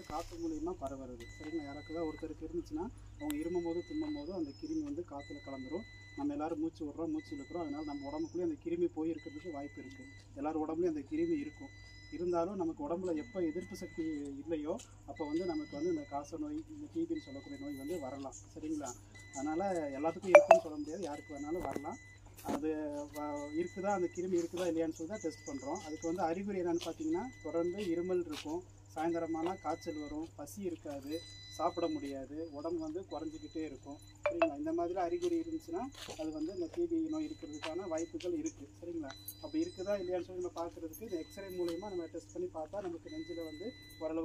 காற்று மூலியமா பரவுறது சரிங்களா யாராக்குதான் ஒருத்தருக்கு இருந்துச்சுன்னா அவங்க இருமும் போது தும்மும் போது அந்த கிருமி வந்து காற்றுல கலந்துரும் நம்ம எல்லாரும் மூச்சு விடுறோம் மூச்சு இழுக்கிறோம் அதனால நம்ம உடம்புக்குள்ளேயே அந்த கிருமி போய் இருக்கிறதுக்கு வாய்ப்பு இருக்குது எல்லார் உடம்புலையும் அந்த கிருமி இருக்கும் இருந்தாலும் நமக்கு உடம்புல எப்போ எதிர்ப்பு சக்தி இல்லையோ அப்போ வந்து நமக்கு வந்து இந்த காச நோய் இந்த டிபின்னு சொல்லக்கூடிய நோய் வந்து வரலாம் சரிங்களா அதனால் எல்லாத்துக்கும் இருக்குன்னு சொல்ல முடியாது யாருக்கு வேணாலும் வரலாம் அது வ- இருக்குதா அந்த கிருமி இருக்குதா இல்லையான்னு சொல்லி தான் டெஸ்ட் பண்ணுறோம் அதுக்கு வந்து அறிகுறி என்னன்னு பார்த்தீங்கன்னா தொடர்ந்து இருமல் இருக்கும் சாயந்தரமானா காய்ச்சல் வரும் பசி இருக்காது சாப்பிட முடியாது உடம்பு வந்து குறைஞ்சிக்கிட்டே இருக்கும் சரிங்களா இந்த மாதிரி அறிகுறி இருந்துச்சுன்னா அது வந்து இந்த டிபி நோய் இருக்கிறதுக்கான வாய்ப்புகள் இருக்குது சரிங்களா அப்படி இருக்குதா இல்லையான்னு சொல்லி நம்ம பார்க்குறதுக்கு இந்த எக்ஸ்ரே மூலயமா நம்ம டெஸ்ட் பண்ணி பார்த்தா நமக்கு நெஞ்சில் வந்து ஓரளவு